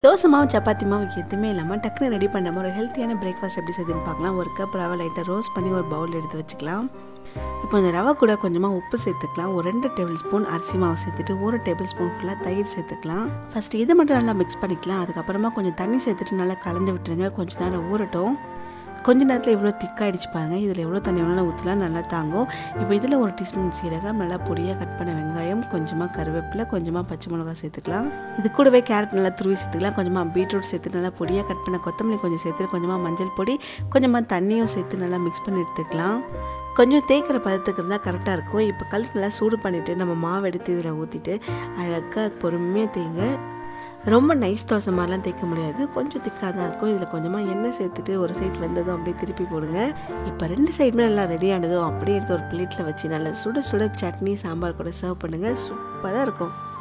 தோசை மாவு சப்பாத்தி மாவு எதுவுமே இல்லாமல் டக்குன்னு ரெடி பண்ணாமல் ஒரு ஹெல்த்தியான பிரேக்ஃபாஸ்ட் எப்படி செய்யுதுன்னு பார்க்கலாம் ஒரு கப் ரவை லைட்டாக ரோஸ்ட் பண்ணி ஒரு பவுல் எடுத்து வச்சுக்கலாம் இப்போ இந்த ரவை கூட கொஞ்சமாக உப்பு சேர்த்துக்கலாம் ஒரு ரெண்டு டேபிள் ஸ்பூன் அரிசி மாவு சேர்த்துட்டு ஒரு டேபிள் ஸ்பூன் ஃபுல்லாக தயிர் சேர்த்துக்கலாம் ஃபஸ்ட்டு இதை மட்டும் நல்லா மிக்ஸ் பண்ணிக்கலாம் அதுக்கப்புறமா கொஞ்சம் தண்ணி சேர்த்துட்டு நல்லா கலந்து விட்டுருங்க கொஞ்ச நேரம் ஊறட்டும் கொஞ்ச நேரத்தில் எவ்வளோ திக்காயிடுச்சு பாருங்கள் இதில் எவ்வளோ தண்ணி வேணாலும் ஊற்றலாம் நல்லா தாங்கும் இப்போ இதில் ஒரு டீஸ்பூன் சீரகம் நல்லா பொடியாக கட் பண்ண வெங்காயம் கொஞ்சமாக கருவேப்பிலை கொஞ்சமாக பச்சை மிளகாய் சேர்த்துக்கலாம் இது கூடவே கேரட் நல்லா துருவி சேர்த்துக்கலாம் கொஞ்சமாக பீட்ரூட் சேர்த்து நல்லா பொடியாக கட் பண்ண கொத்தமல்லி கொஞ்சம் சேர்த்து கொஞ்சமாக மஞ்சள் பொடி கொஞ்சமாக தண்ணியும் சேர்த்து நல்லா மிக்ஸ் பண்ணி எடுத்துக்கலாம் கொஞ்சம் தேய்க்கிற பதத்துக்கு இருந்தால் கரெக்டாக இருக்கும் இப்போ கல் நல்லா சூடு பண்ணிவிட்டு நம்ம மாவு எடுத்து இதில் ஊற்றிட்டு அழகாக பொறுமையாக தேய்ங்க ரொம்ப நைஸ் தோசை மாதிரிலாம் தேய்க்க முடியாது கொஞ்சம் திக்காக தான் இருக்கும் இதில் கொஞ்சமாக எண்ணெய் சேர்த்துட்டு ஒரு சைட் வெந்ததும் அப்படியே திருப்பி போடுங்க இப்போ ரெண்டு சைடுமே நல்லா ரெடி ஆனதும் அப்படியே எடுத்து ஒரு பிளேட்டில் வச்சு நல்லா சுட சுட சட்னி சாம்பார் கூட சர்வ் பண்ணுங்கள் சூப்பராக இருக்கும்